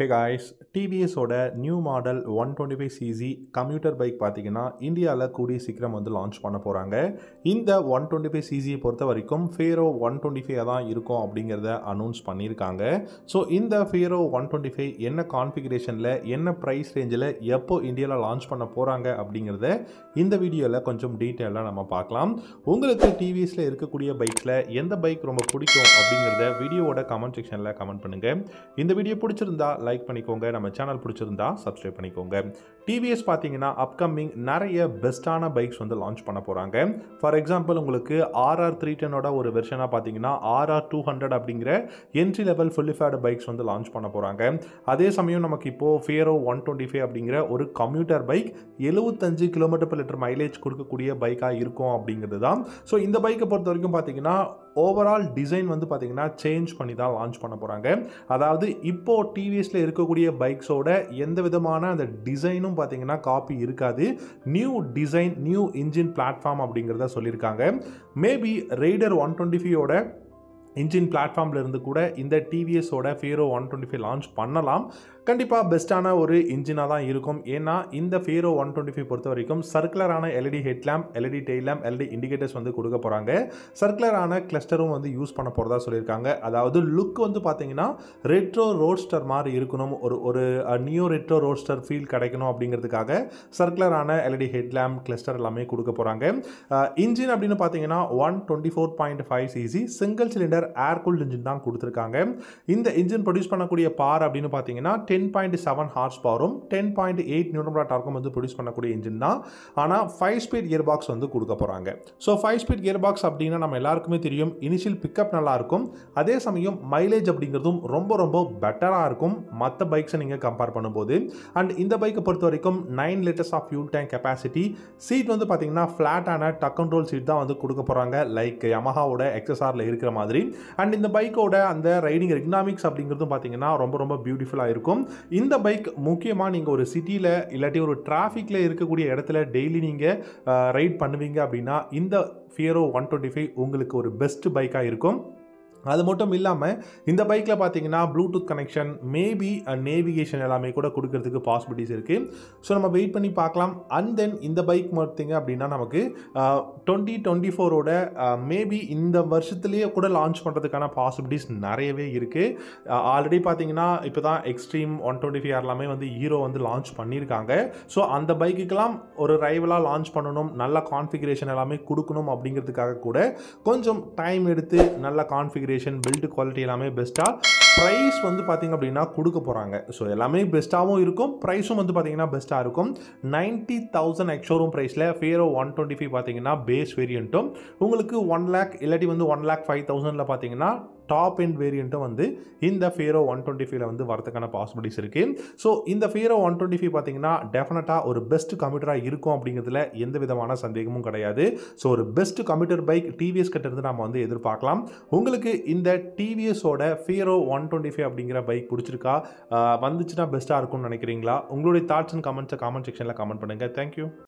ஹே guys டிவிஎஸோட new model one twenty five CC commuter bike பார்த்தீங்கன்னா இந்தியாவில் கூடிய சீக்கிரம் வந்து லான்ச் பண்ண போகிறாங்க இந்த ஒன் டுவெண்ட்டி ஃபைவ் சிசியை பொறுத்த வரைக்கும் ஃபேரோ ஒன் டுவெண்ட்டி ஃபைவ் தான் இருக்கும் அப்படிங்கிறத அனௌன்ஸ் பண்ணியிருக்காங்க ஸோ இந்த ஃபேரோ ஒன் டுவெண்ட்டி ஃபைவ் என்ன கான்ஃபிகரேஷனில் என்ன ப்ரைஸ் ரேஞ்சில் எப்போ இந்தியாவில் லான்ச் பண்ண போகிறாங்க அப்படிங்கிறத இந்த வீடியோவில் கொஞ்சம் டீட்டெயிலாக நம்ம பார்க்கலாம் உங்களுக்கு டிவிஎஸில் இருக்கக்கூடிய பைக்கில் எந்த பைக் ரொம்ப பிடிக்கும் அப்படிங்கிறத வீடியோவோட கமெண்ட் செக்ஷனில் கமெண்ட் பண்ணுங்கள் இந்த வீடியோ பிடிச்சிருந்தா லைக் பண்ணிக்கோங்க நம்ம சேனல் பிடிச்சிருந்தா சப்ஸ்கிரைப் பண்ணிக்கோங்க டிவிஎஸ் பார்த்தீங்கன்னா அப்கமிங் நிறைய பெஸ்ட்டான பைக்ஸ் வந்து லான்ச் பண்ண போகிறாங்க ஃபார் எக்ஸாம்பிள் உங்களுக்கு ஆர்ஆர் த்ரீ டென்னோட ஒரு வெர்ஷனாக பார்த்தீங்கன்னா ஆர்ஆர் டூ ஹண்ட்ரட் அப்படிங்கிற என்ட்ரி லெவல் ஃபுல்லிஃபைடு பைக்ஸ் வந்து லான்ச் பண்ண போகிறாங்க அதே சமயம் நமக்கு இப்போது ஃபியரோ ஒன் டுவெண்ட்டி ஃபைவ் அப்படிங்கிற ஒரு கம்யூட்டர் பைக் எழுபத்தஞ்சு கிலோமீட்டர் per லிட்டர் மைலேஜ் கொடுக்கக்கூடிய பைக்காக இருக்கும் அப்படிங்கிறது தான் ஸோ இந்த பைக்கை பொறுத்த வரைக்கும் பார்த்தீங்கன்னா ஓவரால் டிசைன் வந்து பார்த்தீங்கன்னா சேஞ்ச் பண்ணி தான் லான்ச் பண்ண போகிறாங்க அதாவது இப்போ டிவிஎஸில் இருக்கக்கூடிய பைக்ஸோட எந்த விதமான அந்த டிசைனும் பார்த்தீங்கன்னா காப்பி இருக்காது new design new engine platform அப்படிங்கிறத சொல்லியிருக்காங்க மேபி ரெய்டர் ஒன் டுவெண்ட்டி ஃபைவோட இன்ஜின் பிளாட்ஃபார்மில் இருந்து கூட இந்த டிவிஎஸோட Fiero one twenty five launch பண்ணலாம் கண்டிப்பாக பெஸ்ட்டான ஒரு இன்ஜினாக தான் இருக்கும் ஏன்னா இந்த ஃபேரோ ஒன் டுவெண்ட்டி ஃபைவ் பொறுத்த வரைக்கும் சர்க்குலரான LED headlamp LED taillamp LED indicators வந்து கொடுக்க போகிறாங்க சர்க்குலரான கிளஸ்டரும் வந்து யூஸ் பண்ண போகிறதா சொல்லியிருக்காங்க அதாவது லுக் வந்து பார்த்தீங்கன்னா ரெட்ரோ ரோட்ஸ்டர் மாதிரி இருக்கணும் ஒரு ஒரு நியோ ரெட்ரோ ரோட்ஸ்டர் ஃபீல் கிடைக்கணும் அப்படிங்கிறதுக்காக சர்க்குலரான எல்இடி ஹெட்லாம்ப் கிளஸ்டர் எல்லாமே கொடுக்க போகிறாங்க இன்ஜின் அப்படின்னு பார்த்தீங்கன்னா one twenty four point five CC single cylinder air cooled engine தான் கொடுத்துருக்காங்க இந்த இன்ஜின் ப்ரொடியூஸ் பண்ணக்கூடிய பார் அப்படின்னு பார்த்தீங்கன்னா டென் பாயிண்ட் செவன் ஹார்ஸ் பவரும் டென் பாயிண்ட் எயிட் நியூட்ரன் டார்க்கும் வந்து ப்ரொடியூஸ் பண்ணக்கூடிய இன்ஜின் தான் ஆனால் ஃபைவ் ஸ்பீட் கியர் பாக்ஸ் வந்து கொடுக்க போகிறாங்க so five speed gear box அப்படின்னா நம்ம எல்லாருக்குமே தெரியும் இனிஷியல் பிக்கப் நல்லா இருக்கும் அதே சமயம் மைலேஜ் அப்படிங்கிறதும் ரொம்ப ரொம்ப பெட்டராக இருக்கும் மற்ற பைக்ஸை நீங்கள் கம்பேர் பண்ணும்போது அண்ட் இந்த பைக்கை பொறுத்த வரைக்கும் nine litres of fuel tank capacity seat வந்து பார்த்தீங்கன்னா ஃப்ளாட்டான டக் கண்ட்ரோல் சீட் தான் வந்து கொடுக்க போகிறாங்க லைக் யமஹாவோட எக்ஸ்எஸ்ஆரில் இருக்கிற மாதிரி அண்ட் இந்த பைக்கோட அந்த ரைடிங் எக்கனாமிக்ஸ் அப்படிங்கிறதும் பார்த்தீங்கன்னா ரொம்ப ரொம்ப பியூட்டிஃபுல்லாக இருக்கும் இந்த பைக் முக்கியமாக நீங்கள் ஒரு சிட்டியில் இல்லாட்டி ஒரு டிராஃபிக்கில் இருக்கக்கூடிய இடத்துல டெய்லி நீங்கள் ரைட் பண்ணுவீங்க அப்படின்னா இந்த ஃபியரோ ஒன் டுவெண்ட்டி ஃபைவ் உங்களுக்கு ஒரு பெஸ்ட் பைக்காக இருக்கும் அது மட்டும் இல்லாமல் இந்த பைக்கில் பார்த்தீங்கன்னா ப்ளூடூத் கனெக்ஷன் மேபி நேவிகேஷன் எல்லாமே கூட கொடுக்கறதுக்கு பாசிபிலிட்டிஸ் இருக்குது ஸோ நம்ம வெயிட் பண்ணி பார்க்கலாம் அண்ட் தென் இந்த பைக் பார்த்தீங்க அப்படின்னா நமக்கு டுவெண்ட்டி டுவெண்ட்டி ஃபோரோட மேபி இந்த வருஷத்துலேயே கூட லான்ச் பண்ணுறதுக்கான பாசிபிலிட்டிஸ் நிறையவே இருக்குது ஆல்ரெடி பார்த்தீங்கன்னா இப்போ தான் எக்ஸ்ட்ரீம் ஒன் டுவெண்ட்டி ஃபைவ் எல்லாமே வந்து ஹீரோ வந்து லான்ச் பண்ணியிருக்காங்க ஸோ அந்த பைக்குக்கெல்லாம் ஒரு ரைவலாக லான்ச் பண்ணணும் நல்ல கான்ஃபிகரேஷன் எல்லாமே கொடுக்கணும் அப்படிங்கிறதுக்காக கூட கொஞ்சம் டைம் எடுத்து நல்ல கான்ஃபிகரேஷன் கான்ஃபிகரேஷன் பில்டு குவாலிட்டி எல்லாமே பெஸ்ட்டாக ப்ரைஸ் வந்து பார்த்திங்க அப்படின்னா கொடுக்க போகிறாங்க ஸோ எல்லாமே பெஸ்ட்டாகவும் இருக்கும் ப்ரைஸும் வந்து பார்த்திங்கன்னா பெஸ்ட்டாக இருக்கும் நைன்ட்டி தௌசண்ட் எக்ஷோரூம் ப்ரைஸில் ஃபேரோ ஒன் டுவெண்ட்டி ஃபைவ் பார்த்தீங்கன்னா பேஸ் வேரியண்ட்டும் உங்களுக்கு ஒன் லேக் இல்லாட்டி வந்து ஒன் லேக் ஃபைவ் தௌசண்டில் பார்த்தீங்கன்னா டாப் எண்ட் வேரியண்ட்டும் வந்து இந்த ஃபேரோ ஒன் டுவெண்ட்டி ஃபைவ்ல வந்து வரதுக்கான பாசிபிலிட்டிஸ் இருக்குது ஸோ இந்த ஃபேரோ ஒன் டுவெண்ட்டி ஃபைவ் பார்த்தீங்கன்னா டெஃபினட்டாக ஒரு பெஸ்ட் கம்ப்யூட்டராக இருக்கும் அப்படிங்கிறதுல எந்த விதமான சந்தேகமும் கிடையாது ஸோ ஒரு பெஸ்ட் கம்ப்யூட்டர் பைக் டிவிஎஸ் கிட்ட இருந்து நம்ம வந்து எதிர்பார்க்கலாம் உங்களுக்கு இந்த டிவிஎஸோட ஃபேரோ ஒன் டுவெண்ட்டி ஃபைவ் அப்படிங்கிற பைக் பிடிச்சிருக்கா வந்துச்சுன்னா பெஸ்ட்டாக இருக்கும்னு நினைக்கிறீங்களா உங்களுடைய தாட்ஸ் அண்ட் கமெண்ட்ஸை கமெண்ட் செக்ஷனில் கமெண்ட் பண்ணுங்கள் தேங்க்யூ